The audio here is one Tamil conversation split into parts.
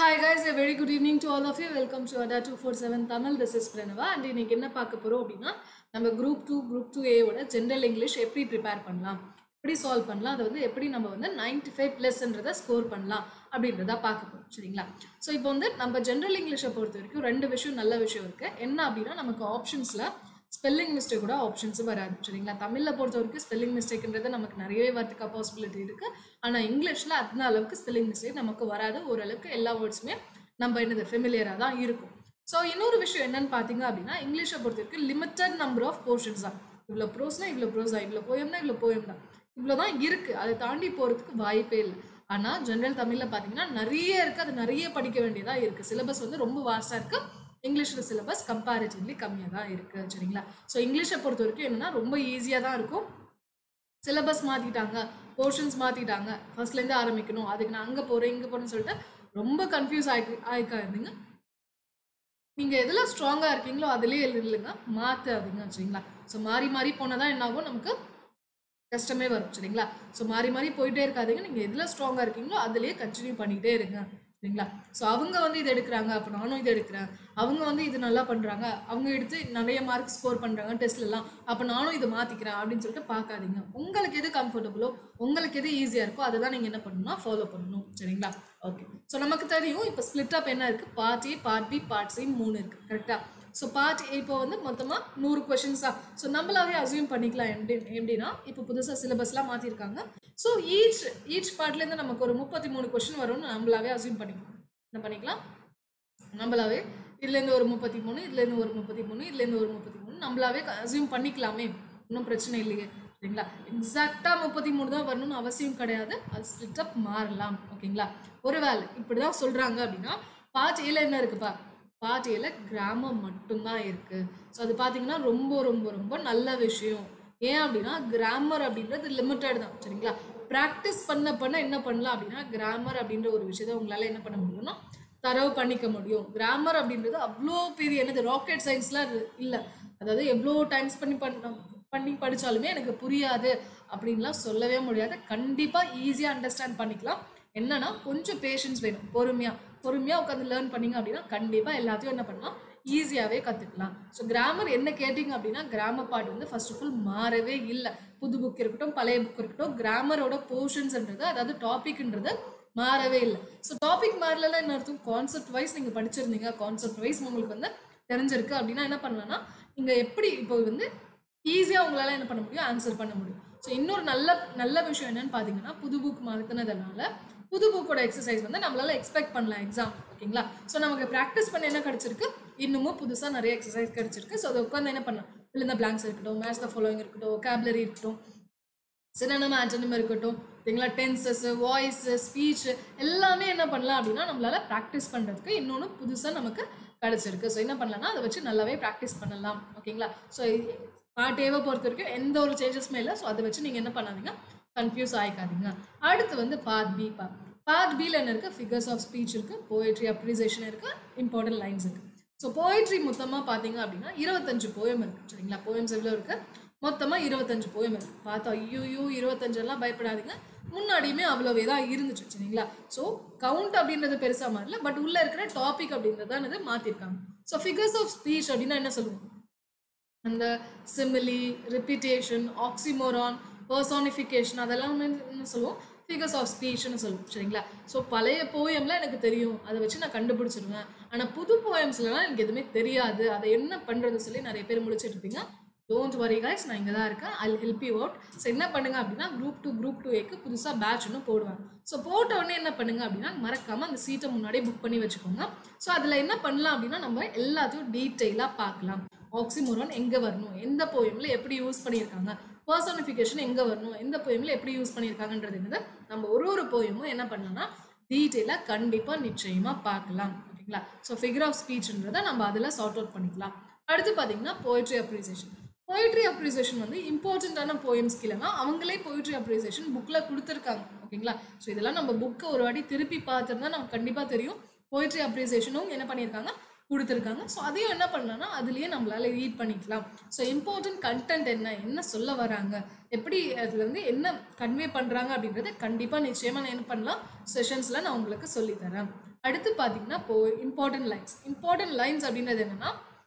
Hi guys, a very good evening to all of you. Welcome to Ada 247 Tamil. This is Pranava and இன்னைக்கு என்ன பார்க்க போறோம் அப்படின்னா நம்ம குரூப் டூ குரூப் டூ ஏவோட ஜென்ரல் இங்கிலீஷ் எப்படி ப்ரிப்பேர் பண்ணலாம் எப்படி சால்வ் பண்ணலாம் அதை வந்து எப்படி நம்ம வந்து நைன்டி ஃபைவ் ப்ளஸ்ன்றதை ஸ்கோர் பண்ணலாம் அப்படின்றத பார்க்க போறோம் சரிங்களா ஸோ இப்போ வந்து நம்ம ஜென்ரல் இங்கிலீஷை பொறுத்த வரைக்கும் ரெண்டு விஷயம் நல்ல விஷயம் இருக்கு என்ன அப்படின்னா நமக்கு ஆப்ஷன்ஸில் ஸ்பெல்லிங் மிஸ்டேக் கூட ஆப்ஷன்ஸும் வராது சரிங்களா தமிழில் பொறுத்த வரைக்கும் ஸ்பெல்லிங் மிஸ்டேக்ன்றது நமக்கு நிறையவே வரதுக்கு பாசிபிலிட்டி இருக்குது ஆனால் இங்கிலீஷில் அந்த அளவுக்கு ஸ்பெல்லிங் மிஸ்டேக் நமக்கு வராது ஓரளவுக்கு எல்லா வேர்ட்ஸுமே நம்ம என்னது ஃபெமிலியராக தான் இருக்கும் ஸோ இன்னொரு விஷயம் என்னன்னு பார்த்தீங்க அப்படின்னா இங்கிலீஷை பொறுத்த வரைக்கும் லிமிட்டட் நம்பர் ஆஃப் போர்ஷன்ஸ் தான் இவ்வளோ ப்ரோஸ்னா இவ்வளோ ப்ரோஸ் தான் இவ்வளோ போயம்னா இவ்வளோ போயம் தான் இவ்வளோ தான் இருக்குது அதை தாண்டி போகிறதுக்கு வாய்ப்பே இல்லை ஆனால் ஜென்ரல் தமிழில் பார்த்தீங்கன்னா நிறைய இருக்குது அது நிறைய படிக்க வேண்டியதாக இருக்குது சிலபஸ் வந்து ரொம்ப வாஸ்டாக இருக்குது இங்கிலீஷில் சிலபஸ் கம்பேரிட்டிவ்லி கம்மியாக தான் இருக்குது சரிங்களா ஸோ இங்கிலீஷை பொறுத்த வரைக்கும் என்னென்னா ரொம்ப ஈஸியாக தான் இருக்கும் சிலபஸ் மாற்றிட்டாங்க போர்ஷன்ஸ் மாற்றிட்டாங்க ஃபர்ஸ்ட்லேருந்து ஆரம்பிக்கணும் அதுக்கு நான் அங்கே போகிறேன் இங்கே போகிறேன்னு சொல்லிட்டு ரொம்ப கன்ஃபியூஸ் ஆகி ஆகிக்காதீங்க நீங்கள் எதில் ஸ்ட்ராங்காக இருக்கீங்களோ அதுலேயே இல்லைங்க மாற்றாதீங்க சரிங்களா ஸோ மாறி மாறி போனால் தான் என்ன ஆகும் நமக்கு கஷ்டமே வரும் சரிங்களா ஸோ மாறி மாறி போயிட்டே இருக்காதீங்க நீங்கள் எதில் ஸ்ட்ராங்காக இருக்கீங்களோ அதுலேயே கண்டினியூ பண்ணிகிட்டே இருங்க சரிங்களா ஸோ அவங்க வந்து இது எடுக்கிறாங்க அப்போ நானும் இது எடுக்கிறேன் அவங்க வந்து இது நல்லா பண்ணுறாங்க அவங்க எடுத்து நிறைய மார்க் ஸ்கோர் பண்ணுறாங்க டெஸ்ட்லலாம் அப்போ நானும் இதை மாற்றிக்கிறேன் அப்படின்னு சொல்லிட்டு பார்க்காதீங்க உங்களுக்கு எது கம்ஃபர்டபுளோ உங்களுக்கு எது ஈஸியாக இருக்கோ அதை தான் நீங்கள் என்ன பண்ணணும்னா ஃபாலோ பண்ணணும் சரிங்களா ஓகே ஸோ நமக்கு தெரியும் இப்போ ஸ்ப்ளிட் அப் என்ன இருக்குது part A part B part C மூணு இருக்குது கரெக்டாக ஸோ பார்ட் இப்போ வந்து மொத்தமாக நூறு கொஷின்ஸாக ஸோ நம்மளாவே அசியூம் பண்ணிக்கலாம் எப்படி எப்படின்னா இப்போ புதுசாக சிலபஸ்லாம் மாற்றிருக்காங்க ஸோ ஈச் ஈச் பார்ட்லேருந்து நமக்கு ஒரு முப்பத்தி மூணு கொஷின் வரும்னு நம்மளாவே அசியூம் பண்ணிக்கலாம் என்ன பண்ணிக்கலாம் நம்மளாவே இதுலேருந்து ஒரு முப்பத்தி மூணு இதுலேருந்து ஒரு முப்பத்தி மூணு இதுலேருந்து ஒரு முப்பத்தி மூணு நம்மளாவே அசியூம் பண்ணிக்கலாமே ஒன்றும் பிரச்சனை இல்லையே சரிங்களா எக்ஸாக்டாக முப்பத்தி மூணு தான் வரணும்னு அவசியம் கிடையாது அது ஸ்பிளிட் அப் மாறலாம் ஓகேங்களா ஒருவேளை இப்படி தான் சொல்கிறாங்க அப்படின்னா பார்ட் ஏல என்ன இருக்குப்பா பார்ட் ஏல கிராமர் மட்டும்தான் இருக்குது ஸோ அது பார்த்தீங்கன்னா ரொம்ப ரொம்ப ரொம்ப நல்ல விஷயம் ஏன் அப்படின்னா கிராமர் அப்படின்றது லிமிட்டட் தான் சரிங்களா ப்ராக்டிஸ் பண்ண பண்ண என்ன பண்ணலாம் அப்படின்னா கிராமர் அப்படின்ற ஒரு விஷயத்தை உங்களால் என்ன பண்ண முடியும்னா தரவு பண்ணிக்க முடியும் கிராமர் அப்படின்றது அவ்வளோ பெரிய என்னது ராக்கெட் சயின்ஸ்லாம் இல்லை அதாவது எவ்வளோ டைம்ஸ் பண்ணி பண்ண பண்ணி படித்தாலுமே எனக்கு புரியாது அப்படின்லாம் சொல்லவே முடியாது கண்டிப்பாக ஈஸியாக அண்டர்ஸ்டாண்ட் பண்ணிக்கலாம் என்னன்னா கொஞ்சம் பேஷன்ஸ் வேணும் பொறுமையாக பொறுமையாக உட்காந்து லேர்ன் பண்ணிங்க அப்படின்னா கண்டிப்பாக எல்லாத்தையும் என்ன பண்ணலாம் ஈஸியாகவே கற்றுக்கலாம் ஸோ கிராமர் என்ன கேட்டிங்க அப்படின்னா கிராமர் பார்ட் வந்து ஃபர்ஸ்ட் ஆஃப் ஆல் மாறவே இல்லை புது புக் இருக்கட்டும் பழைய புக் இருக்கட்டும் கிராமரோட போர்ஷன்ஸ்ன்றது அதாவது டாபிக்ன்றது மாறவே இல்லை ஸோ டாபிக் மாறலாம் என்ன அர்த்தம் கான்செப்ட் வைஸ் நீங்கள் படிச்சிருந்தீங்க கான்செப்ட் வைஸ் உங்களுக்கு வந்து தெரிஞ்சிருக்கு அப்படின்னா என்ன பண்ணலாம்னா நீங்கள் எப்படி இப்போ வந்து ஈஸியாக உங்களால் என்ன பண்ண முடியும் ஆன்சர் பண்ண முடியும் ஸோ இன்னொரு நல்ல நல்ல விஷயம் என்னன்னு பார்த்தீங்கன்னா புது புக் மாற்றினதுனால புது புக்கோட எக்ஸசைஸ் வந்து நம்மளால எக்ஸ்பெக்ட் பண்ணலாம் எக்ஸாம் ஓகேங்களா ஸோ நமக்கு ப்ராக்டிஸ் பண்ண என்ன கிடச்சிருக்கு இன்னமும் புதுசாக நிறைய எக்ஸசைஸ் கிடச்சிருக்கு ஸோ அதை உட்காந்து என்ன பண்ணலாம் இல்லை பிளாங்க்ஸ் இருக்கட்டும் மேட்ச் த ஃபாலோயிங் இருக்கட்டும் கேப்லரி இருக்கட்டும் சினனம் ஆண்டனிம் இருக்கட்டும் ஓகேங்களா டென்சஸ் வாய்ஸு ஸ்பீச் எல்லாமே என்ன பண்ணலாம் அப்படின்னா நம்மளால ப்ராக்டிஸ் பண்ணுறதுக்கு இன்னொன்று புதுசாக நமக்கு கிடச்சிருக்கு ஸோ என்ன பண்ணலாம்னா அதை வச்சு நல்லாவே ப்ராக்டிஸ் பண்ணலாம் ஓகேங்களா ஸோ பாட்டேவை பொறுத்த வரைக்கும் எந்த ஒரு சேஞ்சஸுமே இல்லை ஸோ அதை வச்சு நீங்கள் என்ன பண்ணாதீங்க கன்ஃபியூஸ் ஆகிக்காதீங்க அடுத்து வந்து பார்ட் பி பார்ட் பார்ட் பியில் என்ன இருக்குது ஃபிகர்ஸ் ஆஃப் ஸ்பீச் இருக்குது போயட்ரி அப்ரிசேஷன் இருக்குது இம்பார்ட்டன்ட் லைன்ஸ் இருக்குது ஸோ போயட்ரி மொத்தமாக பார்த்தீங்க அப்படின்னா இருபத்தஞ்சு போயம் இருக்குது சரிங்களா போயம்ஸ் எவ்வளோ இருக்குது மொத்தமாக இருபத்தஞ்சு போயம் இருக்குது பார்த்தா ஐயோ இருபத்தஞ்செல்லாம் பயப்படாதீங்க முன்னாடியுமே அவ்வளோவே தான் இருந்துச்சு சரிங்களா ஸோ கவுண்ட் அப்படின்றது பெருசாக மாறல பட் உள்ளே இருக்கிற டாபிக் அப்படின்றது தான் இது மாற்றிருக்காங்க ஸோ ஃபிகர்ஸ் ஆஃப் ஸ்பீச் அப்படின்னா என்ன சொல்லுவோம் அந்த சிமிலி ரிப்பீட்டேஷன் ஆக்சிமோரான் பர்சானிஃபிகேஷன் அதெல்லாம் என்ன சொல்லுவோம் ஃபிகர்ஸ் ஆஃப் ஸ்பீச்னு சொல்லுவோம் சரிங்களா ஸோ பழைய போயம்லாம் எனக்கு தெரியும் அதை வச்சு நான் கண்டுபிடிச்சிருவேன் ஆனால் புது போயம்ஸ்லாம் எனக்கு எதுவுமே தெரியாது அதை என்ன பண்ணுறது சொல்லி நிறைய பேர் முடிச்சிட்டு இருப்பீங்க டோன்ட் வரி கைஸ் நான் இங்கே தான் இருக்கேன் I help you out so என்ன பண்ணுங்க அப்படின்னா குரூப் டூ குரூப் டூ ஏக்கு புதுசாக பேட்ச் ஒன்று போடுவாங்க ஸோ போட்ட உடனே என்ன பண்ணுங்க அப்படின்னா மறக்காமல் அந்த சீட்டை முன்னாடியே புக் பண்ணி வச்சுக்கோங்க ஸோ அதில் என்ன பண்ணலாம் அப்படின்னா நம்ம எல்லாத்தையும் டீட்டெயிலாக பார்க்கலாம் ஆக்சிமோரான் எங்கே வரணும் எந்த போயமில் எப்படி யூஸ் பண்ணியிருக்காங்க பர்சனிஃபிகேஷன் எங்கே வரணும் எந்த போயமில் எப்படி யூஸ் பண்ணியிருக்காங்கன்றது என்னது நம்ம ஒரு ஒரு போயமும் என்ன பண்ணலாம்னா டீட்டெயிலாக கண்டிப்பாக நிச்சயமாக பார்க்கலாம் ஓகேங்களா ஸோ ஃபிகர் ஆஃப் ஸ்பீச்ன்றதை நம்ம அதில் சார்ட் அவுட் பண்ணிக்கலாம் அடுத்து பார்த்தீங்கன்னா போய்ட்ரி அப்ரிசியேஷன் போய்ட்ரி அப்ரிசியேஷன் வந்து இம்பார்ட்டண்ட்டான போயம்ஸ் கீழனா அவங்களே போய்ட்ரி அப்ரிசியேஷன் புக்கில் கொடுத்துருக்காங்க ஓகேங்களா ஸோ இதெல்லாம் நம்ம புக்கை ஒரு வாட்டி திருப்பி பார்த்துருந்தா நமக்கு கண்டிப்பாக தெரியும் போய்ட்ரி அப்ரிசியேஷனும் என்ன பண்ணியிருக்காங்க கொடுத்துருக்காங்க ஸோ அதையும் என்ன பண்ணலாம்னா அதுலேயே நம்மளால ரீட் பண்ணிக்கலாம் ஸோ இம்பார்ட்டன்ட் கண்டென்ட் என்ன என்ன சொல்ல வராங்க எப்படி அதில் வந்து என்ன கன்வே பண்ணுறாங்க அப்படின்றத கண்டிப்பாக நிச்சயமாக நான் என்ன பண்ணலாம் செஷன்ஸில் நான் உங்களுக்கு சொல்லித்தரேன் அடுத்து பார்த்தீங்கன்னா இப்போ இம்பார்ட்டன்ட் லைன்ஸ் இம்பார்ட்டன்ட் லைன்ஸ் அப்படின்றது என்னன்னா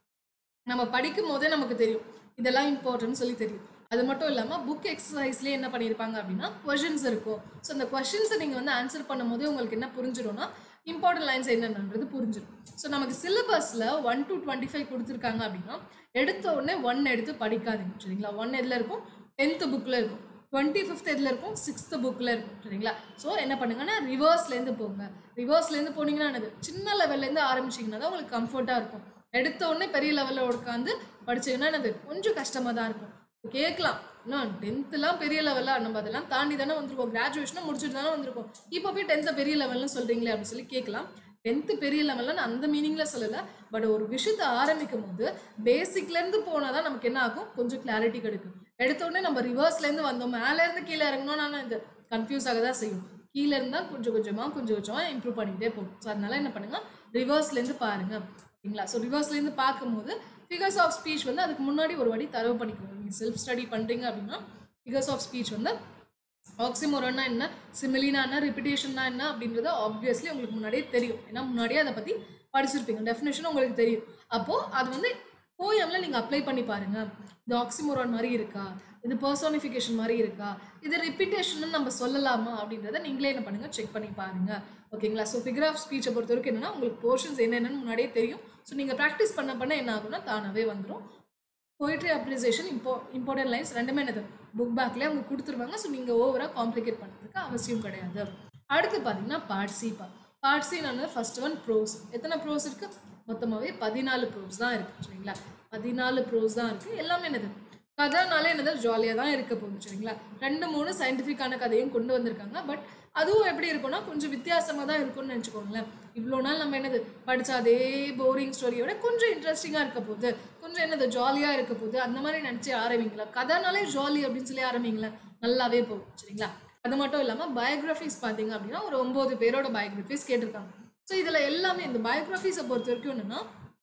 நம்ம படிக்கும் போதே நமக்கு தெரியும் இதெல்லாம் இம்பார்ட்டன்ட் சொல்லி தெரியும் அது மட்டும் இல்லாமல் புக் எக்ஸசைஸ்லேயே என்ன பண்ணியிருப்பாங்க அப்படின்னா கொஷின்ஸ் இருக்கும் ஸோ அந்த கொஷின்ஸை நீங்கள் வந்து ஆன்சர் பண்ணும் போதே உங்களுக்கு என்ன புரிஞ்சிடும்னா இம்பார்ட்டன்ட் லைன்ஸ் என்னென்னது புரிஞ்சிடும் ஸோ நமக்கு சிலபஸில் ஒன் டு டுவெண்ட்டி ஃபைவ் கொடுத்துருக்காங்க அப்படின்னா எடுத்த உடனே ஒன் எடுத்து படிக்காதீங்க சரிங்களா ஒன் எதில் இருக்கும் டென்த்து புக்கில் இருக்கும் டுவெண்ட்டி ஃபிஃப்த் எதில் இருக்கும் சிக்ஸ்த்து புக்கில் இருக்கும் சரிங்களா ஸோ என்ன பண்ணுங்கன்னா ரிவர்ஸ்லேருந்து போங்க ரிவர்ஸ்லேருந்து போனீங்கன்னா என்னது சின்ன லெவல்லேருந்து ஆரம்பிச்சிங்கன்னா தான் உங்களுக்கு கம்ஃபர்ட்டாக இருக்கும் எடுத்த உடனே பெரிய லெவலில் உட்காந்து படிச்சீங்கன்னா என்னது கொஞ்சம் கஷ்டமாக தான் இருக்கும் கேட்கலாம் இன்னும் டென்த்துலாம் பெரிய லெவலாக நம்ம அதெல்லாம் தாண்டி தானே வந்திருக்கோம் கிராஜுவேஷனும் முடிச்சுட்டு தானே வந்திருக்கோம் இப்போ போய் டென்த்தை பெரிய லெவல்னு சொல்கிறீங்களே அப்படின்னு சொல்லி கேட்கலாம் டென்த்து பெரிய லெவலில் நான் அந்த மீனிங்கில் சொல்லலை பட் ஒரு விஷயத்தை ஆரம்பிக்கும் போது பேசிக்லேருந்து போனால் தான் நமக்கு என்ன ஆகும் கொஞ்சம் கிளாரிட்டி கிடைக்கும் எடுத்த உடனே நம்ம ரிவர்ஸ்லேருந்து வந்தோம் மேலேருந்து கீழே இறங்கணும்னா நான் இது கன்ஃபியூஸ் ஆக தான் செய்யும் கீழே இருந்தால் கொஞ்சம் கொஞ்சமாக கொஞ்சம் கொஞ்சமாக இம்ப்ரூவ் பண்ணிகிட்டே போகும் ஸோ அதனால என்ன பண்ணுங்க ரிவர்ஸ்லேருந்து பாருங்க ஓகேங்களா ஸோ ரிவர்ஸ்லேருந்து பார்க்கும்போது ஃபிகர்ஸ் ஆஃப் ஸ்பீச் வந்து அதுக்கு முன்னாடி ஒரு வாட்டி தரவு பண்ணிக்கோங்க நீங்கள் செல்ஃப் ஸ்டடி பண்ணுறீங்க அப்படின்னா ஃபிகர்ஸ் ஆஃப் ஸ்பீச் வந்து ஆக்சிமோரன்னா என்ன சிமிலினா என்ன ரிப்பிட்டேஷன்னா என்ன அப்படின்றது ஆப்வியஸ்லி உங்களுக்கு முன்னாடியே தெரியும் ஏன்னா முன்னாடியே அதை பற்றி படிச்சிருப்பீங்க டெஃபினேஷன் உங்களுக்கு தெரியும் அப்போது அது வந்து போயமில் நீங்கள் அப்ளை பண்ணி பாருங்க இது ஆக்சிமோரான் மாதிரி இருக்கா இது பர்சோனிஃபிகேஷன் மாதிரி இருக்கா இது ரிப்பிட்டேஷன் நம்ம சொல்லலாமா அப்படின்றத நீங்களே என்ன பண்ணுங்க செக் பண்ணி பாருங்க ஓகேங்களா ஸோ ஃபிகர் ஆஃப் ஸ்பீச்சை பொறுத்த வரைக்கும் என்னன்னா உங்களுக்கு போர்ஷன்ஸ் என்னென்னு முன்னாடியே தெரியும் ஸோ நீங்கள் ப்ராக்டிஸ் பண்ண பண்ண என்ன ஆகும்னா தானாகவே வந்துடும் போயிட்ரி அப்ரிசியேஷன் இம்போ இம்பார்ட்டன்ட் லைன்ஸ் ரெண்டுமே என்னது புக் பேக்லேயே அவங்க கொடுத்துருவாங்க ஸோ நீங்கள் ஓவராக காம்ப்ளிகேட் பண்ணுறதுக்கு அவசியம் கிடையாது அடுத்து பார்த்தீங்கன்னா பார்ட் சி பா பார்ட் சின்னு ஃபர்ஸ்ட் ஒன் ப்ரோஸ் எத்தனை ப்ரோஸ் இருக்குது மொத்தமாகவே பதினாலு ப்ரோஸ் தான் இருக்குது சரிங்களா பதினாலு ப்ரோஸ் தான் இருக்குது எல்லாமே என்னது கதைனாலே என்னது ஜாலியாக தான் இருக்க போகுது சரிங்களா ரெண்டு மூணு சயின்டிஃபிக்கான கதையும் கொண்டு வந்திருக்காங்க பட் அதுவும் எப்படி இருக்கும்னா கொஞ்சம் வித்தியாசமாக தான் இருக்கும்னு நினச்சிக்கோங்களேன் இவ்வளோ நாள் நம்ம என்னது படித்த அதே போரிங் ஸ்டோரியோட கொஞ்சம் இன்ட்ரெஸ்டிங்காக இருக்க போகுது கொஞ்சம் என்னது ஜாலியாக இருக்க போகுது அந்த மாதிரி நினச்சி ஆரம்பிங்களா கதைனாலே ஜாலி அப்படின்னு சொல்லி ஆரம்பிங்களேன் நல்லாவே போகும் சரிங்களா அது மட்டும் இல்லாமல் பயோகிராஃபிஸ் பார்த்தீங்க அப்படின்னா ஒரு ஒம்பது பேரோட பயோகிராஃபிஸ் கேட்டிருக்காங்க ஸோ இதில் எல்லாமே இந்த பயோகிராஃபிஸை பொறுத்த வரைக்கும் என்னென்னா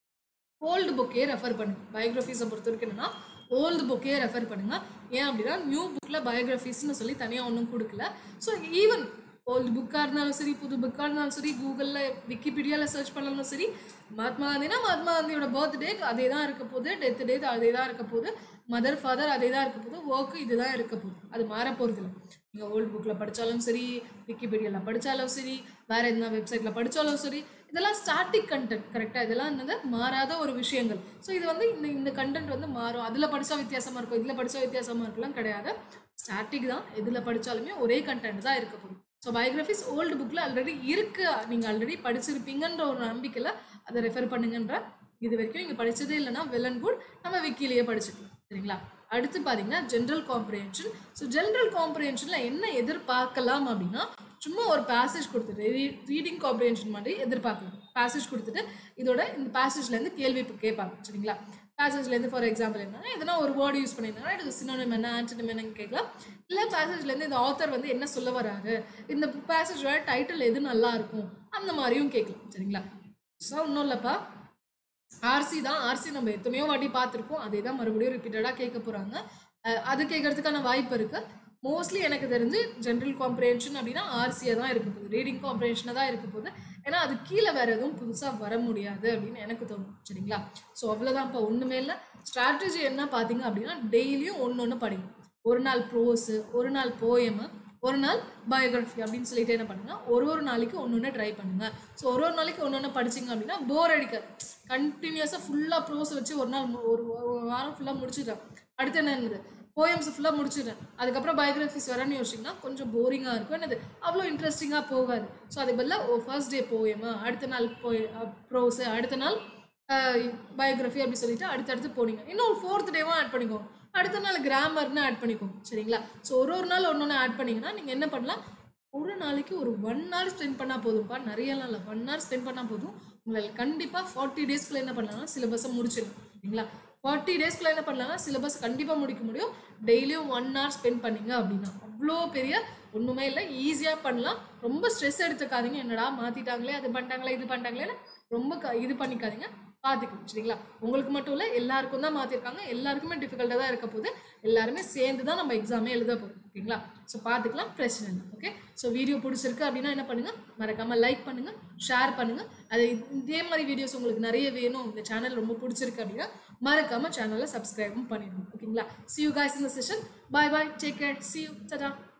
ஓல்டு புக்கே ரெஃபர் பண்ணுங்க பயோகிராஃபிஸை பொறுத்த வரைக்கும் என்னென்னா ஓல்டு புக்கே ரெஃபர் பண்ணுங்க ஏன் அப்படின்னா நியூ புக்கில் பயோகிராஃபிஸ்னு சொல்லி தனியாக ஒன்றும் கொடுக்கல ஸோ ஈவன் ஓல்டு புக்காக இருந்தாலும் சரி புது புக்காக இருந்தாலும் சரி கூகுளில் விக்கிபீடியாவில் சர்ச் பண்ணாலும் சரி மகாத்மா காந்தினா மகாத்மா காந்தியோட பர்த்டே அதே தான் இருக்க போகுது டெத் டேட் அதே தான் இருக்க போகுது மதர் ஃபாதர் அதே தான் இருக்க போகுது ஒர்க்கு இதுதான் இருக்க போகுது அது மாற போகிறது இல்லை நீங்கள் ஓல்டு புக்கில் படித்தாலும் சரி விக்கிபீடியாவில் படித்தாலும் சரி வேறு எதுனா வெப்சைட்டில் படித்தாலும் சரி இதெல்லாம் ஸ்டாட்டிக் கண்டென்ட் கரெக்டாக இதெல்லாம் என்னது மாறாத ஒரு விஷயங்கள் ஸோ இது வந்து இந்த இந்த கண்டென்ட் வந்து மாறும் அதில் படித்தா வித்தியாசமாக இருக்கும் இதில் படித்தா வித்தியாசமாக இருக்கலாம் கிடையாது ஸ்டாட்டிக் தான் எதில் படித்தாலுமே ஒரே கண்டென்ட் தான் இருக்க போகுது ஸோ பயோகிராஃபிஸ் ஓல்டு புக்கில் ஆல்ரெடி இருக்கு நீங்கள் ஆல்ரெடி படிச்சிருப்பீங்கன்ற ஒரு நம்பிக்கையில் அதை ரெஃபர் பண்ணுங்கன்ற இது வரைக்கும் நீங்கள் படித்ததே இல்லைன்னா வெல் அண்ட் குட் நம்ம விக்கிலேயே படிச்சுக்கலாம் சரிங்களா அடுத்து பார்த்தீங்கன்னா ஜென்ரல் காம்ப்ரிஹென்ஷன் ஸோ ஜென்ரல் காம்ப்ரிஹென்ஷனில் என்ன எதிர்பார்க்கலாம் அப்படின்னா சும்மா ஒரு பேசேஜ் கொடுத்துட்டு ரீடிங் காம்ப்ரிஹென்ஷன் மாதிரி எதிர்பார்க்கலாம் பேசேஜ் கொடுத்துட்டு இதோட இந்த பேசேஜ்லேருந்து கேள்வி இப்போ கேட்பாங்க சரிங்களா பேசேஜ்லேருந்து ஃபார் எக்ஸாம்பிள் என்னன்னா எதனா ஒரு வேர்டு யூஸ் பண்ணியிருந்தாங்கன்னா இது சினோனிம் என்ன ஆன்டனிம் என்னன்னு கேட்கலாம் இல்லை பேசேஜ்லேருந்து இந்த ஆத்தர் வந்து என்ன சொல்ல வராரு இந்த பேசேஜோட டைட்டில் எது நல்லா இருக்கும் அந்த மாதிரியும் கேட்கலாம் சரிங்களா ஸோ ஒன்றும் இல்லைப்பா ஆர்சி தான் ஆர்சி நம்ம எத்தனையோ வாட்டி பார்த்துருக்கோம் அதே தான் மறுபடியும் ரிப்பீட்டடாக கேட்க போகிறாங்க அது கேட்கறதுக்கான வாய்ப்பு இருக்குது மோஸ்ட்லி எனக்கு தெரிஞ்சு ஜென்ரல் காம்ப்ரிஹென்ஷன் அப்படின்னா ஆர்சியாக தான் இருக்க போகுது ரீடிங் காம்ப்ரிஹென்ஷனாக தான் இருக்க போகுது ஏன்னா அது கீழே வேறு எதுவும் புதுசாக வர முடியாது அப்படின்னு எனக்கு தோணும் சரிங்களா ஸோ அவ்வளோதான் இப்போ ஒன்றுமே இல்லை ஸ்ட்ராட்டஜி என்ன பார்த்தீங்க அப்படின்னா டெய்லியும் ஒன்று ஒன்று படிங்க ஒரு நாள் ப்ரோஸு ஒரு நாள் போயமு ஒரு நாள் பயோகிராஃபி அப்படின்னு சொல்லிட்டு என்ன பண்ணுங்க ஒரு ஒரு நாளைக்கு ஒன்று ஒன்று ட்ரை பண்ணுங்க ஸோ ஒரு ஒரு நாளைக்கு ஒன்று ஒன்று படிச்சிங்க அப்படின்னா போர் அடிக்க கண்டினியூஸாக ஃபுல்லாக ப்ரோஸ் வச்சு ஒரு நாள் மு- ஒரு ஒரு வாரம் ஃபுல்லாக முடிச்சிடுறேன் அடுத்து என்ன என்னது போயம்ஸ் ஃபுல்லாக முடிச்சிடுறேன் அதுக்கப்புறம் பயோகிராஃபிஸ் வரேன்னு யோசிச்சிங்கன்னா கொஞ்சம் போரிங்காக இருக்கும் என்னது அவ்வளோ இன்ட்ரெஸ்டிங்காக போகாது ஸோ அது பதிலாக ஃபர்ஸ்ட் டே போயமா அடுத்த நாள் போய் ப்ரோஸு அடுத்த நாள் பயோகிராஃபி அப்படி சொல்லிட்டு அடுத்தடுத்து போனீங்க இன்னும் ஃபோர்த் டேவும் ஆட் பண்ணிக்கோங்க அடுத்த நாள் கிராமர்னு ஆட் பண்ணிக்கோங்க சரிங்களா ஸோ ஒரு ஒரு நாள் ஒன்று ஒன்று ஆட் பண்ணிங்கன்னா நீங்கள் என்ன பண்ணலாம் ஒரு நாளைக்கு ஒரு ஒன் ஹவர் ஸ்பெண்ட் பண்ணால் போதும்ப்பா நிறையலாம் இல்லை ஒன் ஹவர் ஸ்பெண்ட் பண்ணால் போதும் உங்களால் கண்டிப்பாக ஃபார்ட்டி டேஸ்க்குள்ளே என்ன பண்ணலாம்னா சிலபஸை முடிச்சிடும் சரிங்களா ஃபார்ட்டி டேஸ்க்குள்ளே என்ன பண்ணலாம்னா சிலபஸ் கண்டிப்பாக முடிக்க முடியும் டெய்லியும் ஒன் ஹவர் ஸ்பெண்ட் பண்ணீங்க அப்படின்னா அவ்வளோ பெரிய ஒன்றுமே இல்லை ஈஸியாக பண்ணலாம் ரொம்ப ஸ்ட்ரெஸ் எடுத்துக்காதீங்க என்னடா மாற்றிட்டாங்களே அது பண்ணிட்டாங்களே இது பண்ணிட்டாங்களேன்னு ரொம்ப க இது பண்ணிக்காதீங்க பார்த்துக்கணும் சரிங்களா உங்களுக்கு மட்டும் இல்லை எல்லாருக்கும் தான் மாற்றிருக்காங்க எல்லாருக்குமே டிஃபிகல்ட்டாக தான் இருக்க போது எல்லாருமே சேர்ந்து தான் நம்ம எக்ஸாமே எழுத போகிறோம் ஓகேங்களா ஸோ பார்த்துக்கலாம் பிரச்சனை இல்லை ஓகே ஸோ வீடியோ பிடிச்சிருக்கு அப்படின்னா என்ன பண்ணுங்கள் மறக்காமல் லைக் பண்ணுங்கள் ஷேர் பண்ணுங்கள் அது இதே மாதிரி வீடியோஸ் உங்களுக்கு நிறைய வேணும் இந்த சேனல் ரொம்ப பிடிச்சிருக்கு அப்படின்னா மறக்காமல் சேனலை சப்ஸ்கிரைபும் பண்ணிடுங்க ஓகேங்களா see you guys in the session bye bye take care see you tada